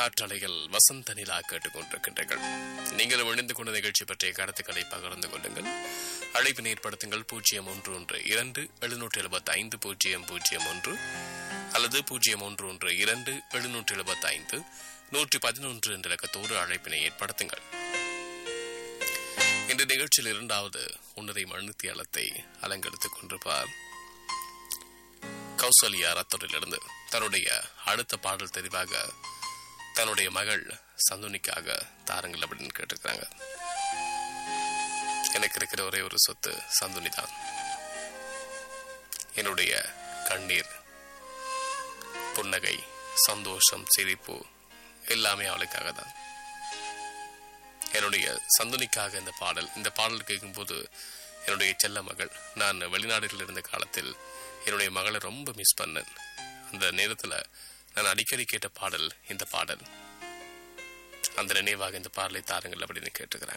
காற்றலைகள் வசந்த நிலா கேட்டுக்கொண்டிருக்கின்றீர்கள் நீங்கள் இணைந்து கொண்ட நிகழ்ச்சி பற்றிய கருத்துக்களை பகிர்ந்து கொள்ளுங்கள் அழைப்பினை ஏற்படுத்துங்கள் பூஜ்ஜியம் ஒன்று ஒன்று இரண்டு எழுநூற்றி எழுபத்தி ஐந்து பூஜ்ஜியம் பூஜ்ஜியம் ஒன்று அல்லது பூஜ்ஜியம் ஒன்று ஒன்று இரண்டு எழுநூற்றி எழுபத்தி ஐந்து நூற்றி பதினொன்று என்ற இலக்கத்தோடு அழைப்பினை ஏற்படுத்துங்கள் இந்த நிகழ்ச்சியில் இரண்டாவது உன்னதை மனுத்தியாளத்தை அலங்கரித்துக் கொண்டிருப்பார் கௌசல்யா ரத்தோரிலிருந்து தன்னுடைய அடுத்த பாடல் தெரிவாக தன்னுடைய மகள் சந்துனிக்காக தாருங்கள் அப்படின்னு கேட்டிருக்கிறாங்க எனக்கு இருக்கிற ஒரே ஒரு சொத்து சந்துனி தான் என்னுடைய கண்ணீர் புன்னகை சந்தோஷம் சிரிப்பு எல்லாமே அவளுக்காக தான் என்னுடைய சந்துனிக்காக இந்த பாடல் இந்த பாடல் கேட்கும்போது என்னுடைய செல்ல மகள் நான் வெளிநாடுகளில் இருந்த காலத்தில் என்னுடைய மகளை ரொம்ப மிஸ் பண்ணேன் அந்த நேரத்தில் நான் அடிக்கடி கேட்ட பாடல் இந்த பாடல் அந்த நினைவாக இந்த பாடலை தாருங்கள் அப்படின்னு கேட்டுக்கிறாங்க